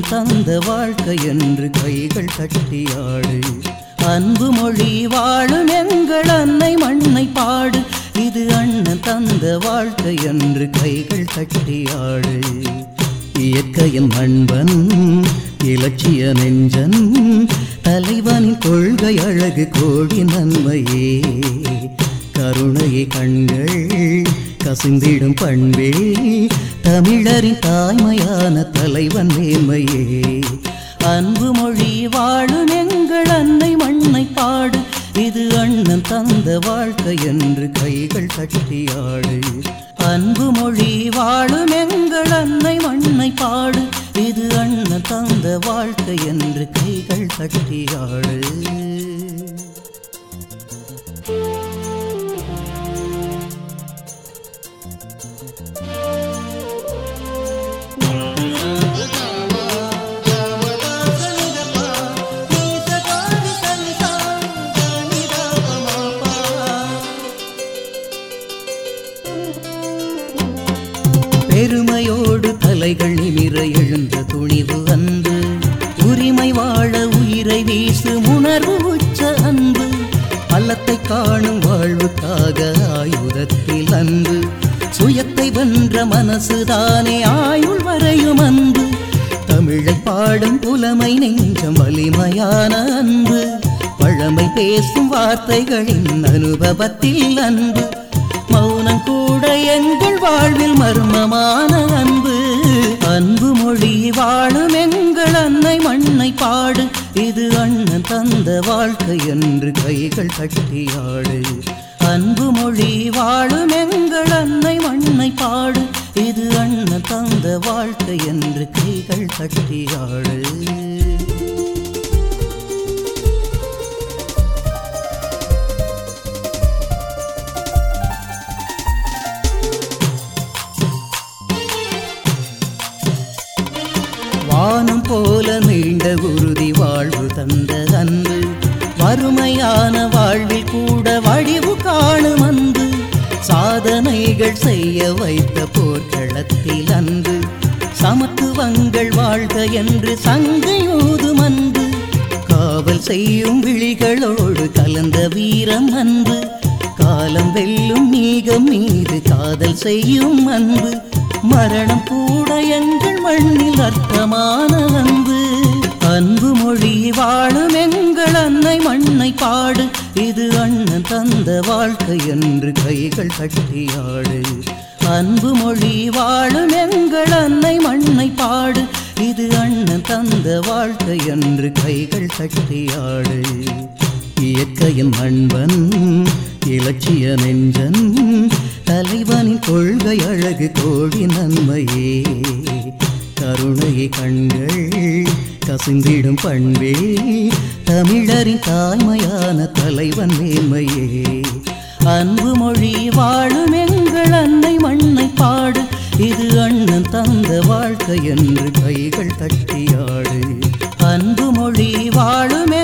அண்ணன் தந்த வாழ்க்கை என்று கைகள் கட்டியாடு அன்பு மொழி வாழும் எங்கள் அன்னை மண்ணை பாடு இது அண்ணன் தந்த வாழ்க்கை என்று கைகள் கட்டியாடு இயற்கையின் அன்பன் இலட்சிய நெஞ்சன் தலைவனின் கொள்கை அழகு கோடி நன்மையே கருணையை கண்கள் கசிந்திடும் பண்பே தமிழரின் தாய்மையான தலைவன் மேன்மையே அன்பு மொழி வாழும் எங்கள் அன்னை மண்ணை பாடு இது அண்ணன் தந்த வாழ்க்கை என்று கைகள் கட்டியாடு அன்பு மொழி வாழும் எங்கள் அன்னை மண்ணை பாடு இது அண்ணன் தந்த வாழ்க்கை என்று கைகள் கட்டியாடு பெருமையோடு தலைகள் நிமிர எழுந்த துணிவு அன்பு உரிமை வாழ உயிரை வீசு உணர்வு உச்ச அன்பு பள்ளத்தை காணும் வாழ்வுக்காக ஆயுதத்தில் அன்பு சுயத்தை வென்ற மனசுதானே ஆயுள் வரையும் அன்பு தமிழை பாடும் புலமை நெஞ்சம் வலிமையான அன்பு பழமை பேசும் வார்த்தைகளின் அனுபவத்தில் அன்பு மௌனம் கூட எங்கள் வாழ்வில் மர்மமான அன்பு அன்பு மொழி வாழும் எங்கள் அன்னை மண்ணை பாடு இது அண்ணன் தந்த வாழ்க்கை என்று கைகள் கட்டியாடு அன்பு மொழி வாழும் எங்கள் அன்னை மண்ணை பாடு இது அண்ணன் தந்த வாழ்க்கை என்று கைகள் கட்டியாடு வானம் போல நீண்ட உறுதி வாழ்வு தந்த அன்பு வறுமையான வாழ்வில் கூட வடிவு காணும் அன்பு சாதனைகள் செய்ய வைத்த போர்க்களத்தில் அன்பு சமத்துவங்கள் வாழ்க என்று சங்கையூதும் அன்பு காவல் செய்யும் விழிகளோடு கலந்த வீரம் அன்பு காலம் வெல்லும் நீகம் மீது காதல் செய்யும் அன்பு மரணம் கூட எங்கள் மண்ணில் அர்த்தமான அன்பு அன்பு மொழி வாழும் எங்கள் அன்னை மண்ணை பாடு இது அண்ணன் தந்த வாழ்க்கை என்று கைகள் கட்டியாடு அன்பு மொழி வாழும் எங்கள் அன்னை மண்ணை பாடு இது அண்ணன் தந்த வாழ்க்கை என்று கைகள் கட்டியாடு இயற்கையின் அன்பன் இலட்சிய நெஞ்சன் தலைவனின் கொள்கை அழகு கோடி நன்மையே கருணையை கண்கள் கசிந்திடும் பண்பே தமிழரின் தாய்மையான தலைவன் மேன்மையே அன்பு மொழி வாழும் எங்கள் அன்னை மண்ணை பாடு இது அண்ணன் தந்த வாழ்க்கை என்று கைகள் தட்டியாடு அன்பு மொழி வாழும்